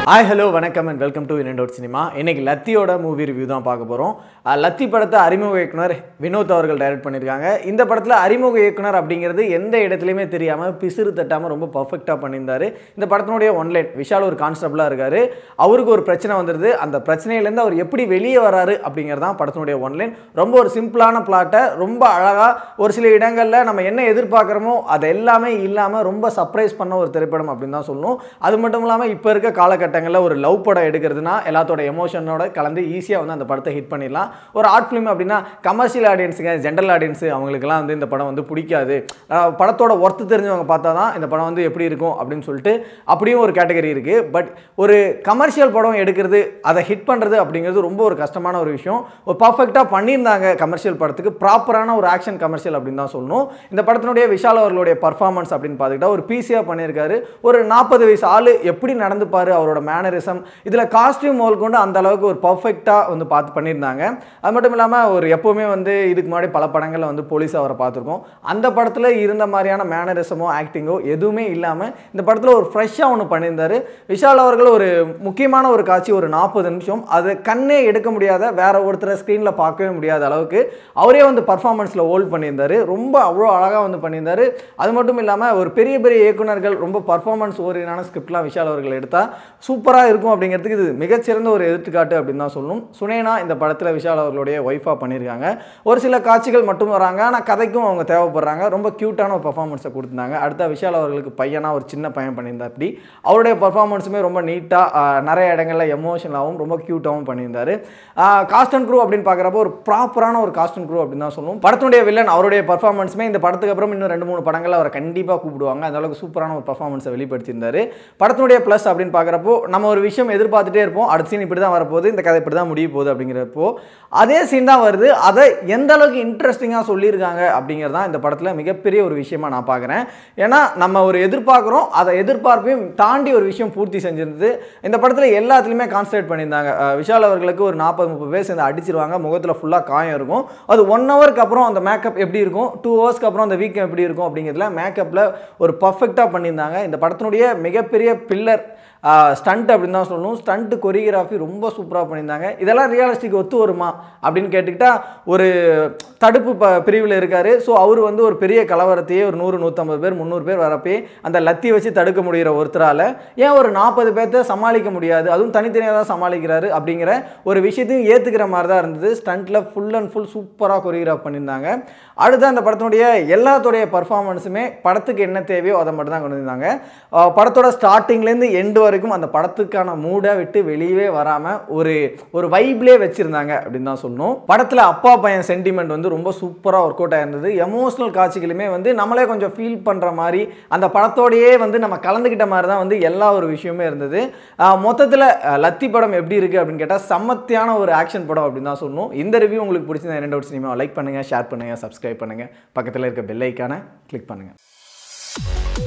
hi hello வணக்கம் and welcome to in out cinema இன்னைக்கு லத்தியோட மூவி ரிவ்யூ தான் பார்க்க போகிறோம் லத்தி படத்தை அறிமுக இயக்குனர் வினோத் அவர்கள் டைரக்ட் பண்ணியிருக்காங்க இந்த படத்தில் அறிமுக இயக்குனர் அப்படிங்கிறது எந்த இடத்துலையுமே தெரியாமல் பிசிறு தட்டாமல் ரொம்ப பர்ஃபெக்டாக பண்ணியிருந்தாரு இந்த படத்தினுடைய ஒன்லைன் விஷால் ஒரு கான்ஸ்டபிளாக இருக்காரு அவருக்கு ஒரு பிரச்சனை வந்துடுது அந்த பிரச்சனையிலேருந்து அவர் எப்படி வெளியே வராரு அப்படிங்கிறது தான் படத்தினுடைய ஒன்லைன் ரொம்ப ஒரு சிம்பிளான பிளாட்டை ரொம்ப அழகாக ஒரு சில இடங்களில் நம்ம என்ன எதிர்பார்க்குறோமோ அது எல்லாமே இல்லாமல் ரொம்ப சர்ப்ரைஸ் பண்ண ஒரு திரைப்படம் அப்படின்னு தான் சொல்லணும் அது மட்டும் இல்லாமல் இப்போ இருக்க காலகட்டங்களில் ஒரு லவ் படம் எடுக்கிறதுனா எல்லாத்தோட எமோஷனோட கலந்து ஈஸியாக வந்து அந்த படத்தை ஹிட் பண்ணிடலாம் ஒரு ஆர்ட் ஃபிலிம் அப்படின்னா கமர்ஷியல் ஆடியன்ஸுங்க ஜென்ரல் ஆடியன்ஸு அவங்களுக்குலாம் வந்து இந்த படம் வந்து பிடிக்காது அஹ் படத்தோட ஒர்த்து தெரிஞ்சவங்க பார்த்தா தான் இந்த படம் வந்து எப்படி இருக்கும் அப்படின்னு சொல்லிட்டு அப்படியும் ஒரு கேட்டகரி இருக்குது பட் ஒரு கமர்ஷியல் படம் எடுக்கிறது அதை ஹிட் பண்ணுறது அப்படிங்கிறது ரொம்ப ஒரு கஷ்டமான ஒரு விஷயம் ஒரு பர்ஃபெக்டாக பண்ணியிருந்தாங்க கமர்ஷியல் படத்துக்கு ப்ராப்பரான ஒரு ஆக்ஷன் கமர்ஷியல் அப்படின்னு தான் சொல்லணும் இந்த படத்தினுடைய விஷால் அவர்களுடைய பர்ஃபார்மன்ஸ் அப்படின்னு பார்த்துக்கிட்டா ஒரு பிசியாக பண்ணியிருக்காரு ஒரு நாற்பது வயசு ஆள் எப்படி நடந்துப்பார் அவரோட மேனரிசம் இதில் காஸ்டியூம் முதல் கொண்டு அந்த அளவுக்கு ஒரு பர்ஃபெக்டாக வந்து பார்த்து பண்ணியிருந்தாங்க அது மட்டும் இல்லாமல் ஒரு எப்போவுமே வந்து இதுக்கு முன்னாடி பல படங்களில் வந்து போலீஸ் அவரை பார்த்துருக்கோம் அந்த படத்தில் இருந்த மாதிரியான மேனரிசமோ ஆக்டிங்கோ எதுவுமே இல்லாமல் இந்த படத்தில் ஒரு ஃப்ரெஷ்ஷாக ஒன்று பண்ணியிருந்தாரு விஷால் அவர்கள் ஒரு முக்கியமான ஒரு காட்சி ஒரு நாற்பது நிமிஷம் அது கண்ணே எடுக்க முடியாத வேற ஒருத்தரை ஸ்க்ரீனில் பார்க்கவே முடியாத அளவுக்கு அவரே வந்து பர்ஃபார்மன்ஸில் ஹோல்ட் பண்ணியிருந்தாரு ரொம்ப அவ்வளோ அழகாக வந்து பண்ணியிருந்தாரு அது மட்டும் இல்லாமல் ஒரு பெரிய பெரிய இயக்குனர்கள் ரொம்ப பர்ஃபார்மன்ஸ் ஓரியனான ஸ்கிரிப்ட்லாம் விஷால் அவர்கள் எடுத்தால் சூப்பராக இருக்கும் அப்படிங்கிறதுக்கு இது மிகச்சிறந்த ஒரு எடுத்துக்காட்டு அப்படின்னு தான் சொல்லணும் சுனேனா இந்த படத்தில் விஷால் அவர்களுடைய ஒய்ஃபாக பண்ணியிருக்காங்க ஒரு சில காட்சிகள் மட்டும் வராங்க ஆனால் கதைக்கும் அவங்க தேவைப்படுறாங்க ரொம்ப க்யூட்டான ஒரு பர்ஃபார்மன்ஸை கொடுத்துருந்தாங்க அடுத்த விஷால் அவர்களுக்கு பையனாக ஒரு சின்ன பையன் பண்ணியிருந்தா அப்படி அவருடைய பர்ஃபார்மன்ஸுமே ரொம்ப நீட்டாக நிறைய இடங்களில் எமோஷனலாகவும் ரொம்ப க்யூட்டாகவும் பண்ணியிருந்தாரு காஸ்ட் அண்ட் க்ரூ அப்படின்னு பார்க்குறப்போ ஒரு ப்ராப்பரான ஒரு காஸ்ட் அண்ட் க்ரூ அப்படின்னு தான் சொல்லணும் படத்துடைய வில்லன் அவருடைய பர்ஃபார்மன்ஸுமே இந்த படத்துக்கு அப்புறம் இன்னும் ரெண்டு மூணு படங்கள் அவரை கண்டிப்பாக கூப்பிடுவாங்க அந்த அளவுக்கு சூப்பரான ஒரு பர்ஃபார்மன்ஸை வெளிப்படுத்தியிருந்தாரு படத்தினுடைய ப்ளஸ் அப்படின்னு பார்க்குறப்போ நம்ம ஒரு விஷயம் எதிர்பார்த்துட்டே இருப்போம் அடுத்த சீன் இப்படி தான் வரப்போகுது இந்த கதை இப்படி தான் முடிய போகுது அப்படிங்கிறப்போ அதே சீன் தான் வருது அதை எந்த அளவுக்கு இன்ட்ரெஸ்டிங்காக சொல்லியிருக்காங்க அப்படிங்கிறது தான் இந்த படத்தில் மிகப்பெரிய ஒரு விஷயமா நான் பார்க்குறேன் ஏன்னா நம்ம ஒரு எதிர்பார்க்குறோம் அதை எதிர்பார்ப்பையும் தாண்டி ஒரு விஷயம் பூர்த்தி செஞ்சிருந்தது இந்த படத்தில் எல்லாத்துலேயுமே கான்சன்ட்ரேட் பண்ணியிருந்தாங்க அஹ் விஷால் அவர்களுக்கு ஒரு நாற்பது முப்பது பேர் சேர்ந்து அடிச்சிருவாங்க முகத்தில் ஃபுல்லாக காயம் இருக்கும் அது ஒன் ஹவருக்கு அப்புறம் அந்த மேக்கப் எப்படி இருக்கும் டூ ஹவர்ஸ்க்கு அப்புறம் அந்த வீக்கம் எப்படி இருக்கும் அப்படிங்கிறதுல மேக்கப்பில் ஒரு பர்ஃபெக்டாக பண்ணியிருந்தாங்க இந்த படத்தினுடைய மிகப்பெரிய பில்லர் ஸ்டண்ட் அப்படின்னு தான் சொல்லணும் ஸ்டண்ட் கொரியோகிராஃபி ரொம்ப சூப்பராக பண்ணியிருந்தாங்க இதெல்லாம் ரியலிஸ்டிக் ஒத்து வருமா அப்படின்னு கேட்டுக்கிட்டா ஒரு தடுப்பு ப பிரிவில் இருக்கார் ஸோ அவர் வந்து ஒரு பெரிய கலவரத்தையே ஒரு நூறு நூற்றம்பது பேர் முந்நூறு பேர் வரப்பே அந்த லத்தி வச்சு தடுக்க முடிகிற ஒருத்தரால் ஏன் ஒரு நாற்பது பேர்த்த சமாளிக்க முடியாது அதுவும் தனித்தனியாக தான் சமாளிக்கிறாரு அப்படிங்கிற ஒரு விஷயத்தையும் ஏற்றுக்கிற மாதிரி தான் இருந்தது ஸ்டண்ட்டில் ஃபுல் அண்ட் ஃபுல் சூப்பராக கொரியோகிராஃப் பண்ணியிருந்தாங்க அடுத்து அந்த படத்தினுடைய எல்லாத்துடைய பர்ஃபார்மன்ஸுமே படத்துக்கு என்ன தேவையோ அதை மட்டும் தான் கொண்டு வந்தாங்க அஹ் படத்தோட ஸ்டார்டிங்லேருந்து எண்டு வரைக்கும் அந்த படத்துக்கான மூடை விட்டு வெளியவே வராமல் ஒரு ஒரு வைப்லேயே வச்சுருந்தாங்க அப்படின்னு தான் சொல்லணும் படத்தில் அப்பா பையன் சென்டிமெண்ட் வந்து ரொம்ப சூப்பராக ஒர்க் அவுட் ஆயிருந்தது எமோஷ்னல் காட்சிகளுமே வந்து நம்மளே கொஞ்சம் ஃபீல் பண்ணுற மாதிரி அந்த படத்தோடையே வந்து நம்ம கலந்துக்கிட்ட மாதிரி தான் வந்து எல்லா ஒரு விஷயமே இருந்தது மொத்தத்தில் லத்தி படம் எப்படி இருக்குது அப்படின்னு கேட்டால் சம்மத்தியான ஒரு ஆக்ஷன் படம் அப்படின்னு தான் சொல்லணும் இந்த ரிவ்யூ உங்களுக்கு பிடிச்சிருந்தா இரண்டு அவுட் சினிமா லைக் பண்ணுங்கள் ஷேர் பண்ணுங்கள் சப்ஸ்கிரைப் பண்ணுங்கள் பக்கத்தில் இருக்க பெல் ஐக்கானை கிளிக் பண்ணுங்கள்